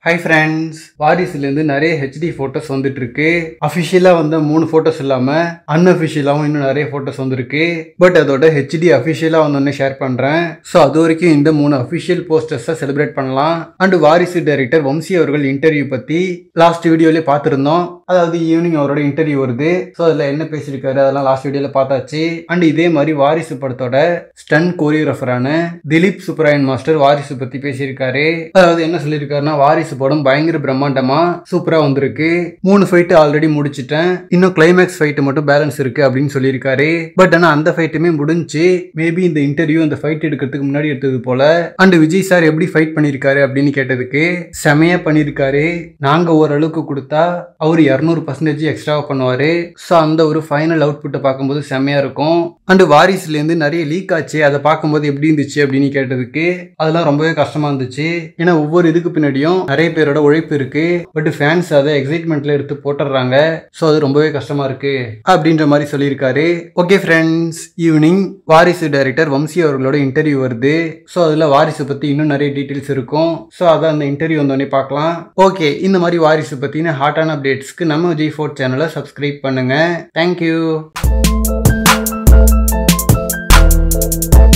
hi friends வாரிசுலேருந்து நிறைய HD photos வந்துட்டு இருக்கு அஃபிஷியலாக வந்த மூணு ஃபோட்டோஸ் இல்லாமல் அன்அஃபிஷியலாகவும் இன்னும் நிறைய ஃபோட்டோஸ் வந்திருக்கு பட் அதோட ஹெச்டி அஃபிஷியலாக வந்தோடனே ஷேர் பண்ணுறேன் ஸோ அது வரைக்கும் இந்த மூணு அஃபிஷியல் போஸ்டர்ஸை செலிப்ரேட் பண்ணலாம் அண்ட் வாரிசு டைரக்டர் வம்சி அவர்கள் இன்டர்வியூ பற்றி லாஸ்ட் வீடியோலேயே பார்த்துருந்தோம் அதாவது ஈவினிங் அவரோட இன்டர்வியூ வருது ஸோ அதில் என்ன பேசியிருக்காரு அதெல்லாம் லாஸ்ட் வீடியோவில் பார்த்தாச்சு அண்ட் இதே மாதிரி வாரிசு படத்தோட ஸ்டன் கோரியோகிராஃபரான திலீப் சுப்ராயன் மாஸ்டர் வாரிசு பற்றி பேசியிருக்காரு அதாவது என்ன சொல்லியிருக்காருன்னா வாரிசு படம் பயங்கர பிரம்மாண்டமா சூப்பரா வந்திருக்கு மூணு ஃபைட்டு ஆல்ரெடி முடிச்சிட்டேன் இன்னும் கிளைமேக்ஸ் ஃபைட் மட்டும் பேலன்ஸ் இருக்கு அப்படின்னு சொல்லியிருக்காரு பட் ஆனா அந்த ஃபைட்டுமே முடிஞ்சு மேபி இந்த இன்டர்வியூ அந்த ஃபைட் எடுக்கிறதுக்கு முன்னாடி எடுத்தது போல அண்ட் விஜய் சார் எப்படி ஃபைட் பண்ணியிருக்காரு அப்படின்னு கேட்டதுக்கு செமையா பண்ணியிருக்காரு நாங்க ஓரளவுக்கு கொடுத்தா அவர் இரநூறு பர்சன்டேஜ் எக்ஸ்ட்ராவா பண்ணுவாரு ஸோ அந்த ஒரு ஃபைனல் அவுட்புட்டை பார்க்கும்போது செமையா இருக்கும் அண்ட் வாரிசுலேருந்து நிறைய லீக் ஆச்சு அதை பார்க்கும்போது எப்படி இருந்துச்சு அப்படின்னு கேட்டதுக்கு அதெல்லாம் ரொம்பவே கஷ்டமா இருந்துச்சு ஏன்னா ஒவ்வொரு இதுக்கு பின்னாடியும் நிறைய பேரோட உழைப்பு இருக்கு பட் ஃபேன்ஸ் அதை எக்ஸைட்மெண்ட்ல எடுத்து போட்டுடுறாங்க ஸோ அது ரொம்பவே கஷ்டமா இருக்கு அப்படின்ற மாதிரி சொல்லியிருக்காரு okay friends evening Varisu director Vamshi அவர்களோட இன்டர்வியூ வருது ஸோ அதில் வாரிசு பற்றி இன்னும் நிறைய டீட்டெயில்ஸ் இருக்கும் ஸோ அதை அந்த இன்டர்வியூ வந்தோடனே பார்க்கலாம் ஓகே இந்த மாதிரி வாரிசு பற்றின ஹாட்டான அப்டேட்ஸ்க்கு நம்ம விஜய் ஃபோர்ட் சேனலை சப்ஸ்கிரைப் பண்ணுங்க தேங்க்யூ